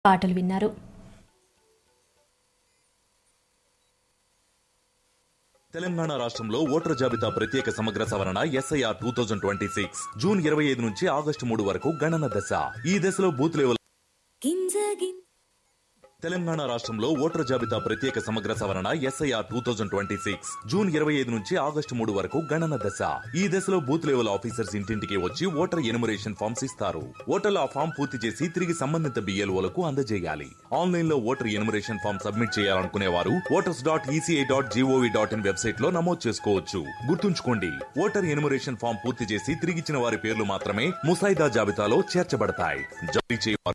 పాటలు విన్నారు తెలంగాణ రాష్ట్రంలో ఓటర్ జాబితా ప్రత్యేక సమగ్ర సవరణ SIR two thousand twenty six June ఇరవై ఐదు నుంచి ఆగస్టు మూడు వరకు గణన దశ ఈ దశలో బూత్ లెవెల్ గింజ గిం తెలంగాణ రాష్ట్రంలో ఓటర్ జాబితా ప్రత్యేక సమగ్ర సవరణ SIR two thousand twenty six June ఇరవై ఐదు నుంచి ఆగస్టు మూడు వరకు గణన దశ ఈ దశలో బూత్ లెవెల్ ఆఫీసర్స్ ఇంటింటికి వచ్చి ఓటర్ ఎనుమరేషన్ ఫామ్స్ ఇస్తారు ఓటర్లు ఆ ఫామ్ పూర్తి చేసి తిరిగి సంబంధిత బిఎల్ఓలకు అందజేయాలి ఆన్లైన్ లో ఓటర్ ఎనుమరేషన్ ఫామ్ సబ్మిట్ చేయాలనుకునే వారు voters dot ECI dot GOV dot in website లో నమోదు చేసుకోవచ్చు గుర్తుంచుకోండి ఓటర్ ఎనుమరేషన్ ఫామ్ పూర్తి చేసి తిరిగిచ్చిన వారి పేర్లు మాత్రమే ముసాయిదా జాబితాలో చేర్చబడతాయి జారీ చేయవారు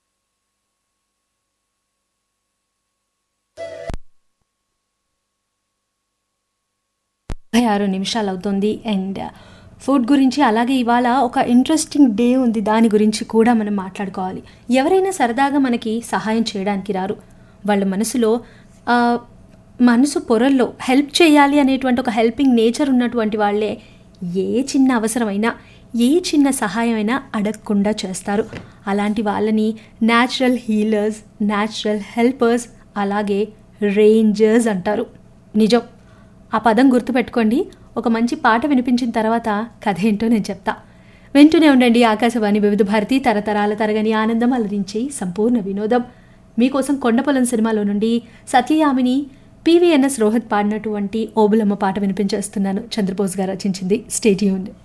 ముప్పై ఆరు నిమిషాలు అవుతుంది అండ్ ఫుడ్ గురించి అలాగే ఇవాళ ఒక ఇంట్రెస్టింగ్ డే ఉంది దాని గురించి కూడా మనం మాట్లాడుకోవాలి ఎవరైనా సరదాగా మనకి సహాయం చేయడానికి రారు వాళ్ళ మనసులో ఆ, మనసు పొరల్లో హెల్ప్ చేయాలి అనేటువంటి ఒక హెల్పింగ్ నేచర్ ఉన్నటువంటి వాళ్ళే ఏ చిన్న అవసరమైనా ఏ చిన్న సహాయమైనా అడగకుండా చేస్తారు అలాంటి వాళ్ళని న్యాచురల్ హీలర్స్ న్యాచురల్ హెల్పర్స్ అలాగే రేంజర్స్ అంటారు నిజం ఆ పదం గుర్తుపెట్టుకోండి ఒక మంచి పాట వినిపించిన తర్వాత కథ ఏంటో నేను చెప్తా వింటూనే ఉండండి ఆకాశవాణి వివిధ భారతి తరతరాల తరగని ఆనందం అలరించి సంపూర్ణ వినోదం మీకోసం కొండపొలం సినిమాలో నుండి సత్యయామిని పివిఎన్ఎస్ రోహిత్ పాడినటువంటి ఓబులమ్మ పాట వినిపించేస్తున్నాను చంద్రబోస్ గారు రచించింది స్టేట్యూన్